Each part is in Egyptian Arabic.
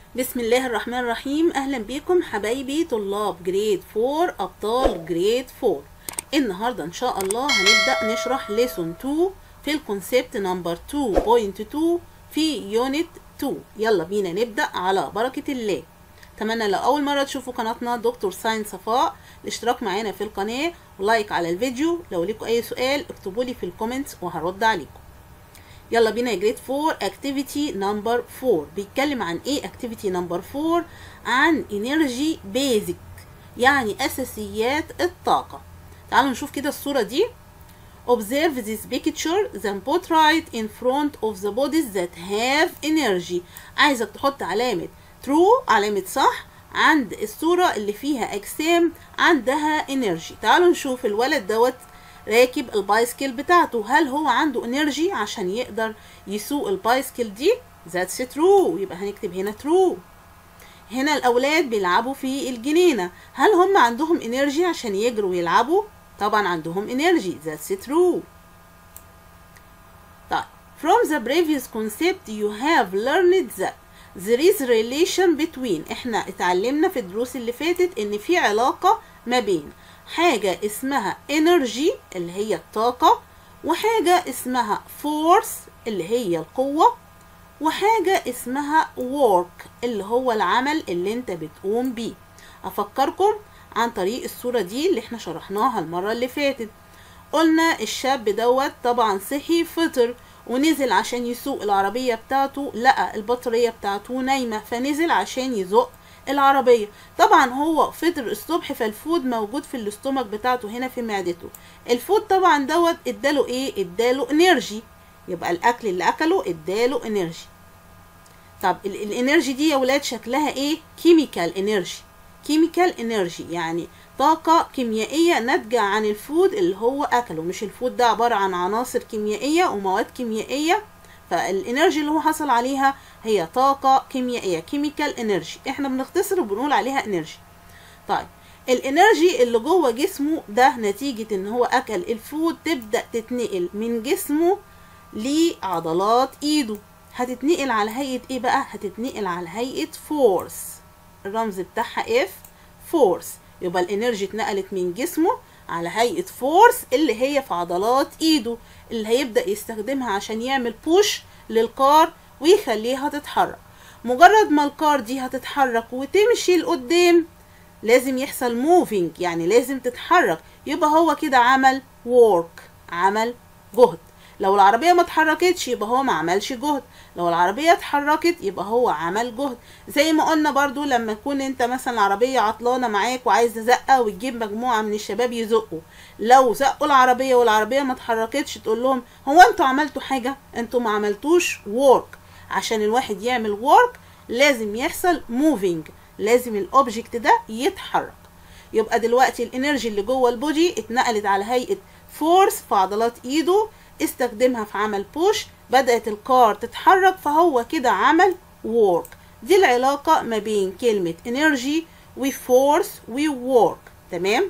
بسم الله الرحمن الرحيم اهلا بيكم حبايبي طلاب جريد 4 ابطال جريد 4 النهارده ان شاء الله هنبدا نشرح ليسون 2 في الكونسيبت نمبر 2.2 في يونت 2 يلا بينا نبدا على بركه الله اتمنى لو اول مره تشوفوا قناتنا دكتور ساين صفاء الاشتراك معانا في القناه ولايك على الفيديو لو ليكم اي سؤال اكتبوا لي في الكومنتس وهرد عليكم يلا بينا يا جريد 4 اكتيفيتي نمبر 4 بيتكلم عن ايه اكتيفيتي نمبر 4 عن انرجي بيزك يعني اساسيات الطاقه تعالوا نشوف كده الصوره دي observe this picture then put right in front of the bodies that have energy عايزك تحط علامه true علامه صح عند الصوره اللي فيها اجسام عندها انرجي تعالوا نشوف الولد دوت راكب البايسكل بتاعته هل هو عنده انرجي عشان يقدر يسوق البايسكل دي that's true يبقى هنكتب هنا true هنا الاولاد بيلعبوا في الجنينه هل هم عندهم انرجي عشان يجروا ويلعبوا طبعا عندهم انرجي that's true طيب from the previous concept you have learned that there is relation between احنا اتعلمنا في الدروس اللي فاتت ان في علاقه ما بين حاجة اسمها energy اللي هي الطاقة وحاجة اسمها force اللي هي القوة وحاجة اسمها work اللي هو العمل اللي انت بتقوم بيه افكركم عن طريق الصورة دي اللي احنا شرحناها المرة اللي فاتت قلنا الشاب دوت طبعا صحي فطر ونزل عشان يسوق العربية بتاعته لقى البطارية بتاعته نايمة فنزل عشان يزق العربية طبعا هو فطر الصبح فالفود موجود في الاستومك بتاعته هنا في معدته الفود طبعا دوت اداله ايه اداله انرجي يبقى الاكل اللي اكله اداله انرجي طب الانرجي دي يا ولاد شكلها ايه كيميكال انرجي كيميكال انرجي يعني طاقة كيميائية ناتجة عن الفود اللي هو أكله مش الفود ده عبارة عن عناصر كيميائية ومواد كيميائية فالانرجي اللي هو حصل عليها هي طاقة كيميائية كيميكال انرجي احنا بنختصر وبنقول عليها انرجي طيب الانرجي اللي جوه جسمه ده نتيجة ان هو اكل الفود تبدأ تتنقل من جسمه لعضلات ايده هتتنقل على هيئة ايه بقى هتتنقل على هيئة فورس الرمز بتاعها اف فورس يبقى الانرجي اتنقلت من جسمه على هيئة فورس اللي هي في عضلات ايده اللي هيبدأ يستخدمها عشان يعمل بوش للكار ويخليها تتحرك مجرد ما الكار دي هتتحرك وتمشي لقدام لازم يحصل موفينج يعني لازم تتحرك يبقى هو كده عمل وورك عمل جهد لو العربية ما اتحركتش يبقى هو ما عملش جهد لو العربية اتحركت يبقى هو عمل جهد زي ما قلنا برضو لما يكون انت مثلا العربية عطلانة معاك وعايز تزقها وتجيب مجموعة من الشباب يزقوا لو زقوا العربية والعربية ما اتحركتش تقول لهم هو انتوا عملتوا حاجة انتوا ما عملتوش وورك عشان الواحد يعمل وورك لازم يحصل موفينج لازم الاوبجكت ده يتحرك يبقى دلوقتي الانرجي اللي جوه البودي اتنقلت على هيئة فورس في عضلات ايده استخدمها في عمل بوش بدأت الكار تتحرك فهو كده عمل work دي العلاقة ما بين كلمة energy و force و work تمام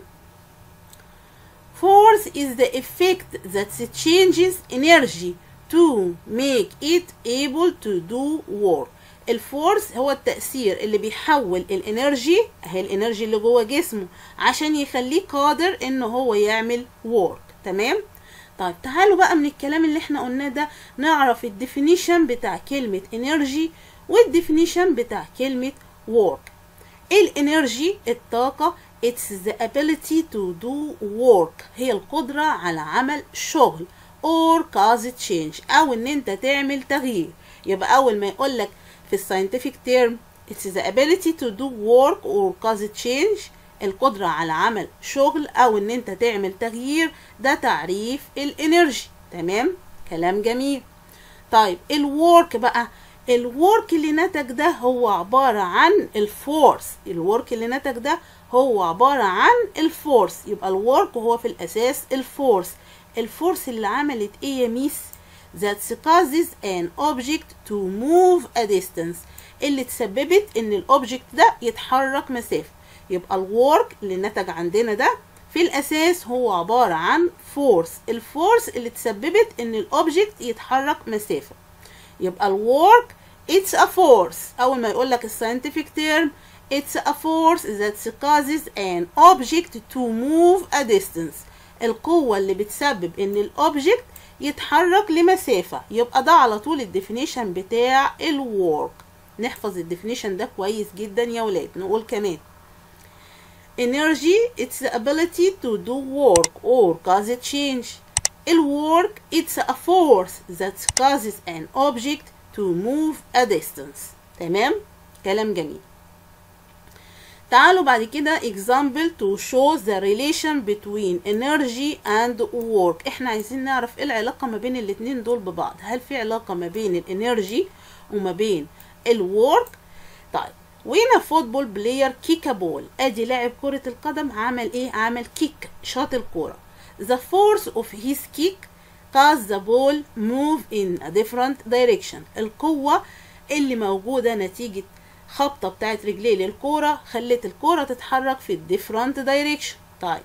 force is the effect that changes energy to make it able to do work الفورس هو التأثير اللي بيحول الانرجي اهي الانرجي اللي جوه جسمه عشان يخليه قادر ان هو يعمل work تمام طيب تعالوا بقى من الكلام اللي احنا قلناه ده نعرف الديفينيشن بتاع كلمة انرجي والديفينيشن بتاع كلمة work الانرجي الطاقة it's the ability to do work هي القدرة على عمل شغل or cause change او ان انت تعمل تغيير يبقى اول ما يقولك في الساينتفك تيرم it's the ability to do work or cause change القدرة على عمل شغل او ان انت تعمل تغيير ده تعريف الانرجي تمام كلام جميل طيب الورك بقى الورك اللي نتج ده هو عبارة عن الفورس الورك اللي نتج ده هو عبارة عن الفورس يبقى الورك هو في الاساس الفورس الفورس اللي عملت ايه يا ميس that causes an object to move a distance اللي تسببت ان الاوبجكت ده يتحرك مسافة يبقى الورك اللي نتج عندنا ده في الاساس هو عبارة عن فورس الفورس اللي تسببت ان الاوبجكت يتحرك مسافة يبقى الورك it's a force أول ما يقول لك الساينتفك term it's a force that causes an object to move a distance القوة اللي بتسبب ان الاوبجكت يتحرك لمسافة يبقى ده على طول الديفينيشن بتاع الورك نحفظ الديفينيشن ده كويس جدا يا ولاد نقول كمان energy it's the ability to do work or cause a change الwork it's a force that causes an object to move a distance تمام كلام جميل تعالوا بعد كده example to show the relation between energy and work احنا عايزين نعرف ايه العلاقة ما بين الاتنين دول ببعض هل في علاقة ما بين الانرجي وما بين الورك طيب وين فوتبول بلاير كيك بول ادي لاعب كرة القدم عمل ايه عمل كيك شاط الكرة the force of his kick caused the ball move in a different direction القوة اللي موجودة نتيجة خبطة بتاعت رجليه للكورة خلت الكورة تتحرك في different direction طيب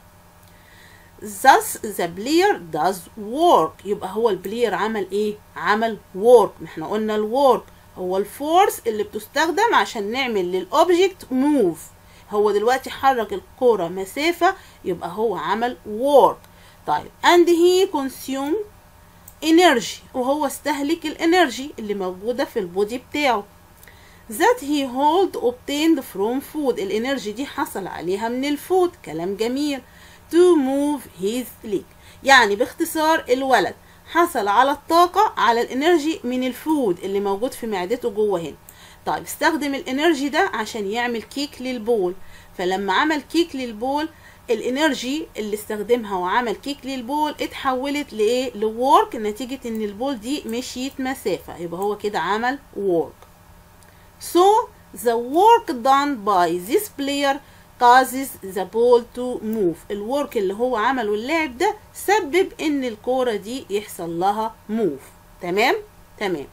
thus the player does work يبقى هو البلاير عمل ايه عمل work ما احنا قلنا الورك هو الفورس اللي بتستخدم عشان نعمل للاوبجكت موف هو دلوقتي حرك الكورة مسافة يبقى هو عمل work طيب and he consume energy وهو استهلك الانرجي اللي موجودة في البودي بتاعه that he hold obtained from food الانرجي دي حصل عليها من الفود كلام جميل to move his leg يعني باختصار الولد حصل على الطاقة على الانرجي من الفود اللي موجود في معدته جوه هنا طيب استخدم الانرجي ده عشان يعمل كيك للبول فلما عمل كيك للبول الانرجي اللي استخدمها وعمل كيك للبول اتحولت لايه لورك نتيجة ان البول دي مشيت مسافة يبقى هو كده عمل work So the work done by this player causes the ball to move الورك اللي هو عمله اللاعب ده سبب ان الكورة دي يحصل لها move تمام تمام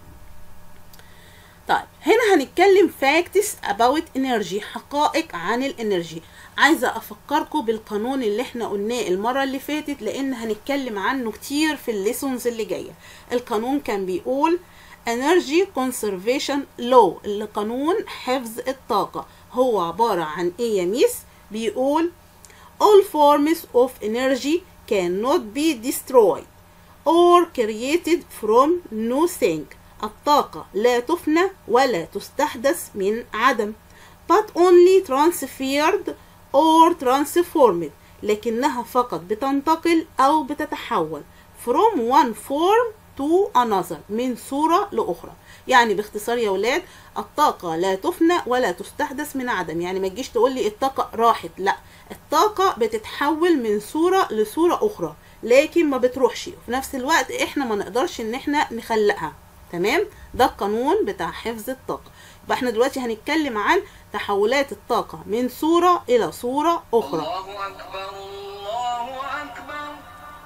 طيب هنا هنتكلم facts about energy حقائق عن الانرجي عايزة افكركم بالقانون اللي احنا قلناه المرة اللي فاتت لان هنتكلم عنه كتير في الليسونز اللي جاية القانون كان بيقول energy conservation law اللي قانون حفظ الطاقة هو عبارة عن ايه يا ميس بيقول all forms of energy cannot be destroyed or created from nothing الطاقة لا تفنى ولا تستحدث من عدم but only transferred or transformed لكنها فقط بتنتقل أو بتتحول from one form to another من صورة لأخرى يعني باختصار يا ولاد الطاقة لا تفنى ولا تستحدث من عدم يعني ما تجيش تقول لي الطاقة راحت لا الطاقة بتتحول من صورة لصورة أخرى لكن ما بتروحش وفي نفس الوقت احنا ما نقدرش ان احنا نخلقها تمام ده القانون بتاع حفظ الطاقة يبقى احنا دلوقتي هنتكلم عن تحولات الطاقة من صورة إلى صورة أخرى الله أكبر الله أكبر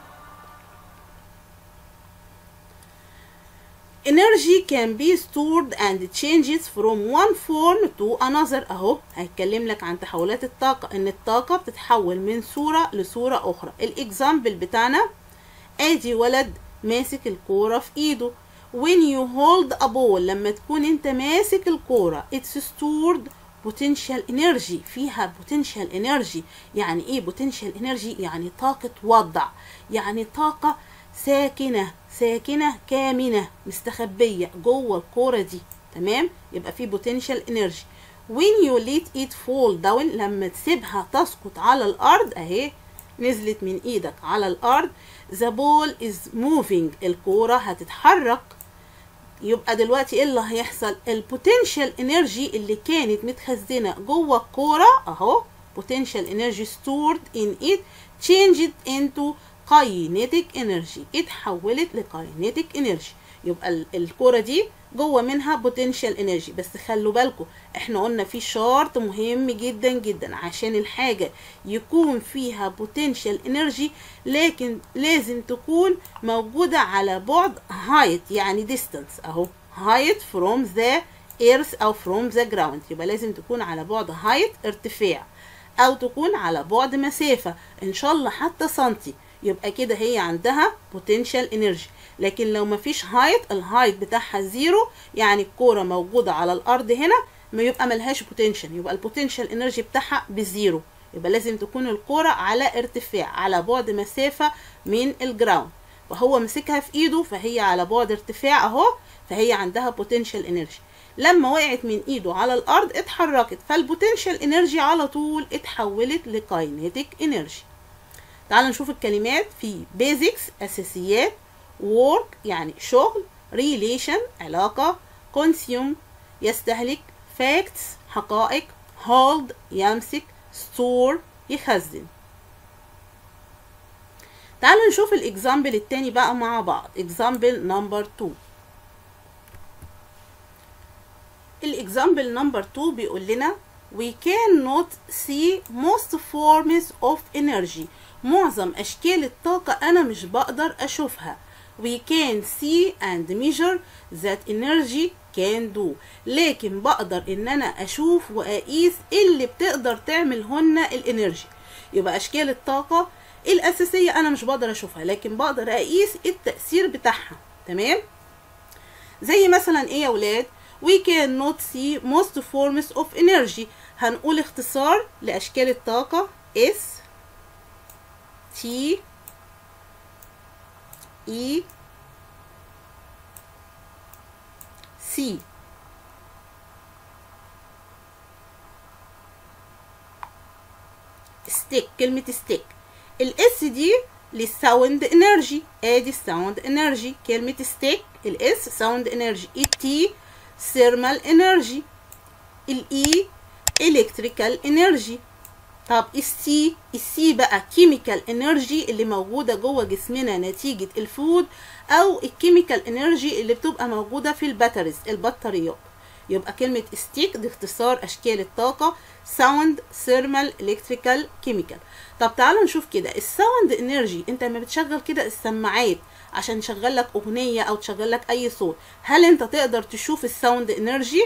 energy can be stored and changes from one form to another اهو هيتكلم لك عن تحولات الطاقة ان الطاقة بتتحول من صورة لصورة اخرى الاكزامبل بتاعنا ادي ولد ماسك الكورة في ايده when you hold a ball لما تكون انت ماسك الكورة it's stored potential energy فيها potential energy يعني ايه potential energy يعني طاقة وضع يعني طاقة ساكنة ساكنة كامنة مستخبية جوه الكورة دي تمام يبقى في potential energy when you let it fall down لما تسيبها تسقط على الأرض أهي نزلت من إيدك على الأرض the ball is moving الكورة هتتحرك يبقى دلوقتي ايه اللي هيحصل البوتنشال انرجي اللي كانت متخزنه جوه الكوره اهو potential energy stored in it changed into kinetic energy اتحولت لكاينيتيك انرجي يبقى ال- الكوره دي جوه منها potential energy بس خلوا بالكم احنا قلنا في شرط مهم جدا جدا عشان الحاجه يكون فيها potential energy لكن لازم تكون موجوده على بعد height يعني distance اهو height from the earth او from the ground يبقى لازم تكون على بعد height ارتفاع او تكون على بعد مسافه ان شاء الله حتى سنتي يبقى كده هي عندها potential energy لكن لو مفيش height الهايت بتاعها زيرو يعني الكوره موجوده على الارض هنا ما يبقى ملهاش potential يبقى البوتنشال انرجي بتاعها بزيرو يبقى لازم تكون الكوره على ارتفاع على بعد مسافه من الجراوند وهو مسكها في ايده فهي على بعد ارتفاع اهو فهي عندها potential energy لما وقعت من ايده على الارض اتحركت فالبوتنشال انرجي على طول اتحولت لكاينيتيك انرجي تعالوا نشوف الكلمات في بيزكس اساسيات work يعني شغل relation علاقة consume يستهلك facts حقائق hold يمسك store يخزن تعالوا نشوف الاكزامبل التاني بقى مع بعض اكزامبل نمبر 2 الاكزامبل نمبر 2 بيقول لنا we cannot see most forms of energy معظم اشكال الطاقة انا مش بقدر اشوفها we can see and measure that energy can do لكن بقدر ان انا اشوف واقيس اللي بتقدر تعملهن الانرجي يبقى اشكال الطاقة الاساسية انا مش بقدر اشوفها لكن بقدر اقيس التأثير بتاعها تمام زي مثلا ايه يا ولاد we cannot see most forms of energy هنقول اختصار لاشكال الطاقة S T E C ستيك كلمة ستيك الاس دي للساوند انرجي ادي الساوند انرجي كلمة ستيك الاس ساوند انرجي التي ثيرمال انرجي الاي الكتريكال انرجي طب السي السي بقى كيميكال انرجي اللي موجوده جوه جسمنا نتيجه الفود او الكيميكال انرجي اللي بتبقى موجوده في الباتريز البطاريات يبقى كلمه ستيك دي اختصار اشكال الطاقه ساوند ثيرمال الكتريكال كيميكال طب تعالوا نشوف كده الساوند انرجي انت لما بتشغل كده السماعات عشان تشغل لك اغنيه او تشغل لك اي صوت هل انت تقدر تشوف الساوند انرجي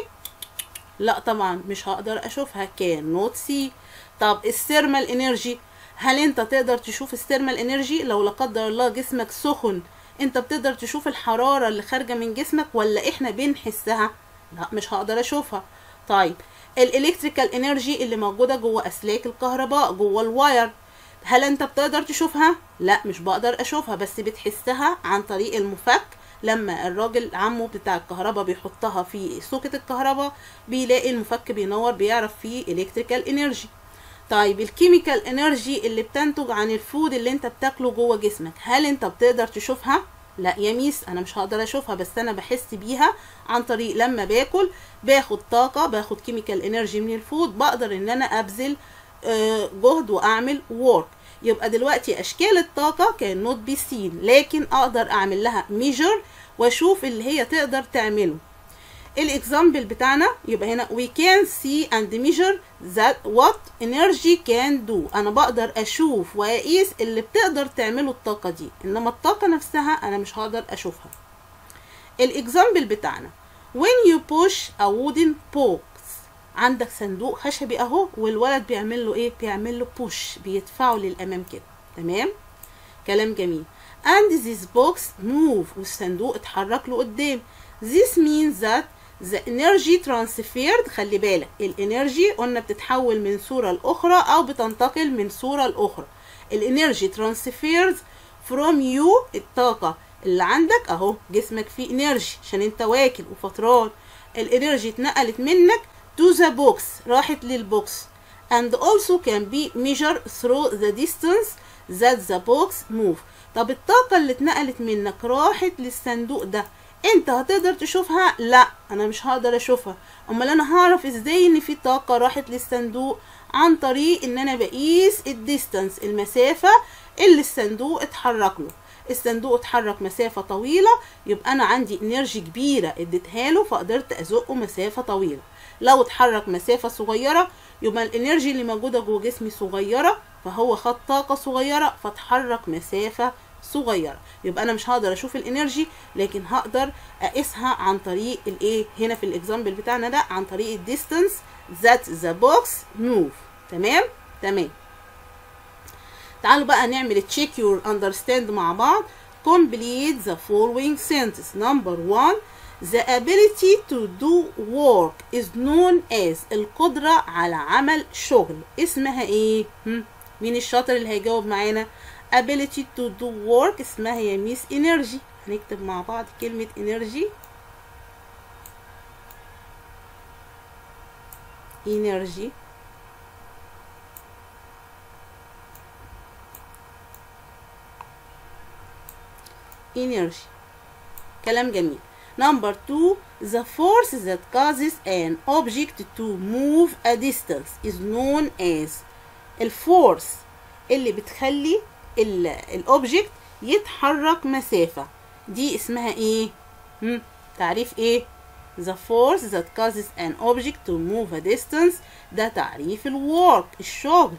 لا طبعا مش هقدر اشوفها كان نوت سي طب الثيرمال انرجي هل انت تقدر تشوف الثيرمال انرجي لو لا قدر الله جسمك سخن انت بتقدر تشوف الحراره اللي خارجه من جسمك ولا احنا بنحسها لا مش هقدر اشوفها طيب الالكتريكال انرجي اللي موجوده جوه اسلاك الكهرباء جوه الواير هل انت بتقدر تشوفها لا مش بقدر اشوفها بس بتحسها عن طريق المفك لما الراجل عمه بتاع الكهرباء بيحطها في سوكت الكهرباء بيلاقي المفك بينور بيعرف فيه الكتريكال انرجي طيب الكيميكال انرجي اللي بتنتج عن الفود اللي انت بتاكله جوه جسمك هل انت بتقدر تشوفها لا يا ميس انا مش هقدر اشوفها بس انا بحس بيها عن طريق لما باكل باخد طاقه باخد كيميكال انرجي من الفود بقدر ان انا ابذل جهد واعمل وورك يبقى دلوقتي اشكال الطاقه كان نوت بي سين لكن اقدر اعمل لها ميجر واشوف اللي هي تقدر تعمله الاكزامبل بتاعنا يبقى هنا we can see and measure that what energy can do انا بقدر اشوف واقيس اللي بتقدر تعمله الطاقه دي انما الطاقه نفسها انا مش هقدر اشوفها الاكزامبل بتاعنا when you push a wooden box عندك صندوق خشبي اهو والولد بيعمل له ايه بيعمل له بوش بيدفعه للامام كده تمام كلام جميل and this box move والصندوق اتحرك له قدام this means that the energy transferred خلي بالك الانرجي قلنا بتتحول من صورة لأخرى أو بتنتقل من صورة لأخرى الانرجي transfers from you الطاقة اللي عندك أهو جسمك فيه انرجي عشان انت واكل وفطران الانرجي اتنقلت منك to the box راحت للبوكس and also can be measured through the distance that the box move طب الطاقة اللي اتنقلت منك راحت للصندوق ده انت هتقدر تشوفها لا انا مش هقدر اشوفها امال انا هعرف ازاي ان في طاقة راحت للصندوق عن طريق ان انا بقيس الديستانس المسافة اللي الصندوق اتحرك له الصندوق اتحرك مسافة طويلة يبقى انا عندي انرجي كبيرة اديتها له فقدرت ازقه مسافة طويلة لو اتحرك مسافة صغيرة يبقى الانرجي اللي موجودة جوه جسمي صغيرة فهو خد طاقة صغيرة فاتحرك مسافة صغيرة يبقى انا مش هقدر اشوف الانرجي لكن هقدر اقيسها عن طريق الايه هنا في الاكزامبل بتاعنا ده عن طريق الديستانس that the box move تمام تمام تعالوا بقى نعمل check your understand مع بعض complete the following sentence number one the ability to do work is known as القدرة على عمل شغل اسمها ايه هم؟ مين الشاطر اللي هيجاوب معانا ability to do work اسمها يا ميس energy هنكتب مع بعض كلمة energy energy energy كلام جميل number two the force that causes an object to move a distance is known as الفورس اللي بتخلي الاوبجكت يتحرك مسافة دي اسمها ايه هم؟ تعريف ايه the force that causes an object to move a distance ده تعريف الورك الشغل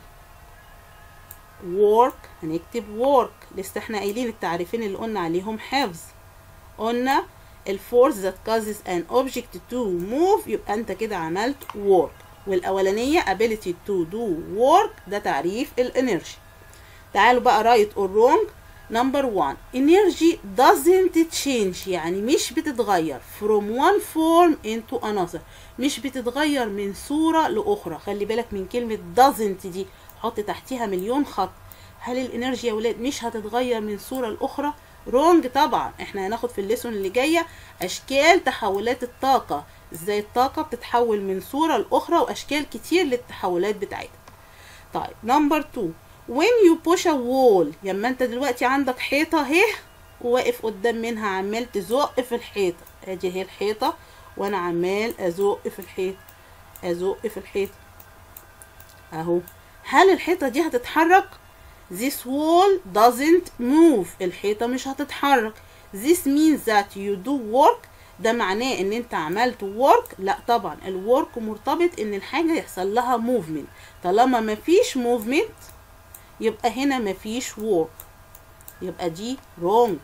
work هنكتب work لسه احنا قايلين التعريفين اللي قلنا عليهم حفظ قلنا الفورس that causes an object to move يبقى انت كده عملت work والاولانيه ability to do work ده تعريف الانرجي تعالوا بقى right or wrong number one energy doesn't change يعني مش بتتغير from one form into another مش بتتغير من صورة لأخرى خلي بالك من كلمة doesn't دي حط تحتيها مليون خط هل الانرجي يا ولاد مش هتتغير من صورة لأخرى رونج طبعا احنا هناخد في الليسون اللي جاية اشكال تحولات الطاقة ازاي الطاقة بتتحول من صورة لأخرى واشكال كتير للتحولات بتاعتها طيب نمبر 2 when you push a wall لما انت دلوقتي عندك حيطة اهي وواقف قدام منها عمال تزق في الحيطة ادي هي الحيطة وانا عمال ازق في الحيطة ازق في الحيطة اهو هل الحيطة دي هتتحرك this wall doesn't move الحيطة مش هتتحرك this means that you do work ده معناه ان انت عملت work لا طبعا الورك مرتبط ان الحاجة يحصل لها movement طالما مفيش movement يبقى هنا مفيش work يبقى دي wrong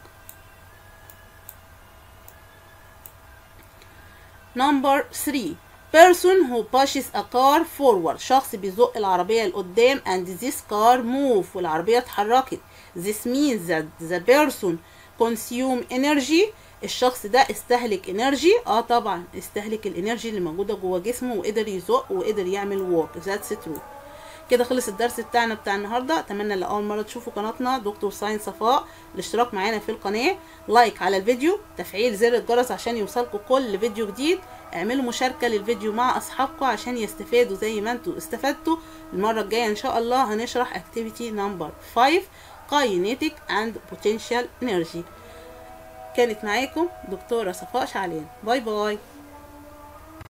number 3 person who pushes a car forward شخص بيزق العربية لقدام and this car move والعربية اتحركت this means that the person consume energy الشخص ده استهلك انرجي اه طبعا استهلك الانرجي اللي موجوده جوه جسمه وقدر يزق وقدر يعمل وورك ذاتس ترو كده خلص الدرس بتاعنا بتاع النهارده اتمنى لاول مره تشوفوا قناتنا دكتور ساين صفاء الاشتراك معانا في القناه لايك على الفيديو تفعيل زر الجرس عشان يوصلكم كل فيديو جديد اعملوا مشاركه للفيديو مع اصحابكم عشان يستفادوا زي ما انتوا استفدتوا المره الجايه ان شاء الله هنشرح اكتيفيتي نمبر 5 كاينيتيك اند بوتنشال انرجي كانت معاكم دكتوره صفاء شعلان باي باي